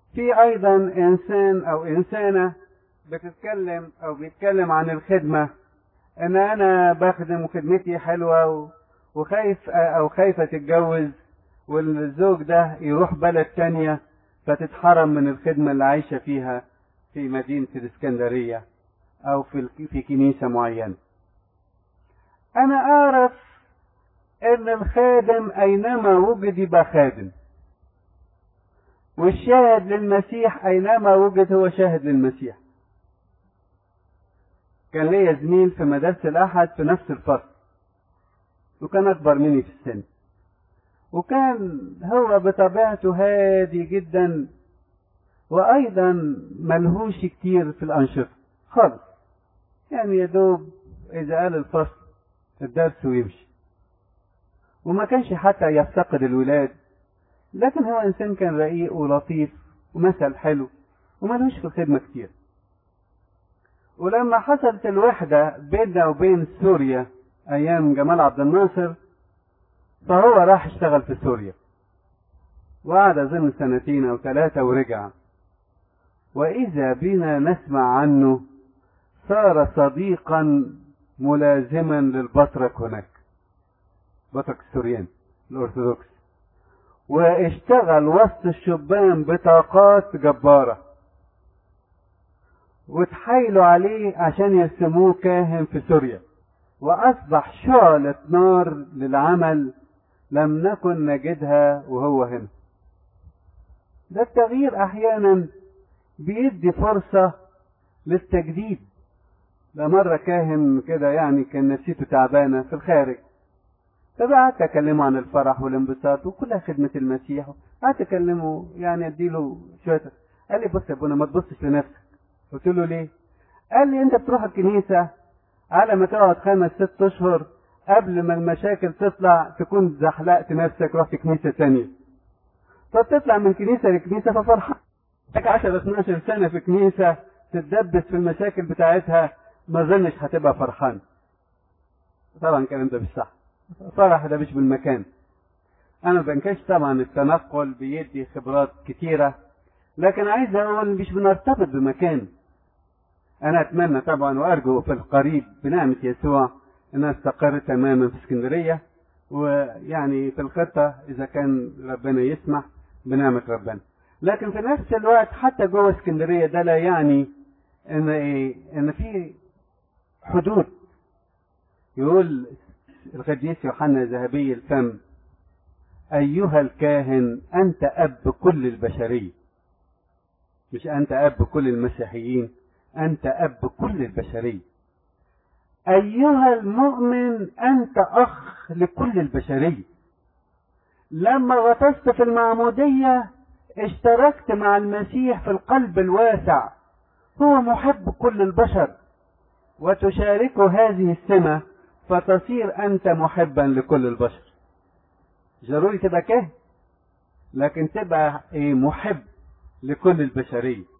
في ايضا انسان او انسانة بتتكلم او بيتكلم عن الخدمة ان انا بخدم وخدمتي حلوة وخايف او خايفة تتجوز والزوج ده يروح بلد تانية فتتحرم من الخدمة اللي عايشة فيها في مدينة الاسكندرية او في في كنيسة معينة انا اعرف ان الخادم اينما وجد يبقى خادم والشاهد للمسيح اينما وجد هو شاهد للمسيح كان ليا زميل في مدرسة الأحد في نفس الفصل وكان أكبر مني في السن وكان هو بطبيعته هادي جدا وأيضا ملهوش كتير في الأنشطة خالص يعني يا دوب إذا قال الفصل الدرس ويمشي وما كانش حتى يفتقد الولاد لكن هو إنسان كان رقيق ولطيف ومثل حلو وملهوش في الخدمة كتير ولما حصلت الوحدة بيننا وبين سوريا أيام جمال عبد الناصر فهو راح اشتغل في سوريا وقعد أظن سنتين أو ثلاثة ورجع وإذا بنا نسمع عنه صار صديقا ملازما للبطرك هناك بطرك السوريان الأرثوذكس واشتغل وسط الشبان بطاقات جبارة وتحايلوا عليه عشان يرسموه كاهن في سوريا وأصبح شعلة نار للعمل لم نكن نجدها وهو هنا ده التغيير أحيانا بيدي فرصة للتجديد ده مرة كاهن كده يعني كان نفسيته تعبانة في الخارج فقعدت أكلمه عن الفرح والانبساط وكلها خدمة المسيح قعدت أكلمه يعني أديله شوية قال لي بص يا ابونا ما تبصش لنفسك قلت له ليه؟ قال لي أنت بتروح الكنيسة على ما تقعد خمس ست أشهر قبل ما المشاكل تطلع تكون زحلقت نفسك رحت كنيسة تانية فبتطلع من كنيسة لكنيسة ففرحان لك 10 12 سنة في كنيسة تتدبس في المشاكل بتاعتها ما اظنش هتبقى فرحان طبعا الكلام ده مش صح فرح ده مش بالمكان انا ما بنكرش طبعا التنقل بيدي خبرات كتيره لكن عايز اقول مش بنرتبط بمكان انا اتمنى طبعا وارجو في القريب بنعمه يسوع ان استقر تماما في اسكندريه ويعني في الخطه اذا كان ربنا يسمح بنعمه ربنا لكن في نفس الوقت حتى جوه اسكندريه ده لا يعني ان ايه ان في حدود يقول القديس يوحنا ذهبي الفم أيها الكاهن أنت أب كل البشرية مش أنت أب كل المسيحيين أنت أب كل البشرية أيها المؤمن أنت أخ لكل البشرية لما غطست في المعمودية اشتركت مع المسيح في القلب الواسع هو محب كل البشر وتشاركه هذه السمة فتصير أنت محبا لكل البشر ضروري تبقى كاهن لكن تبقى ايه محب لكل البشرية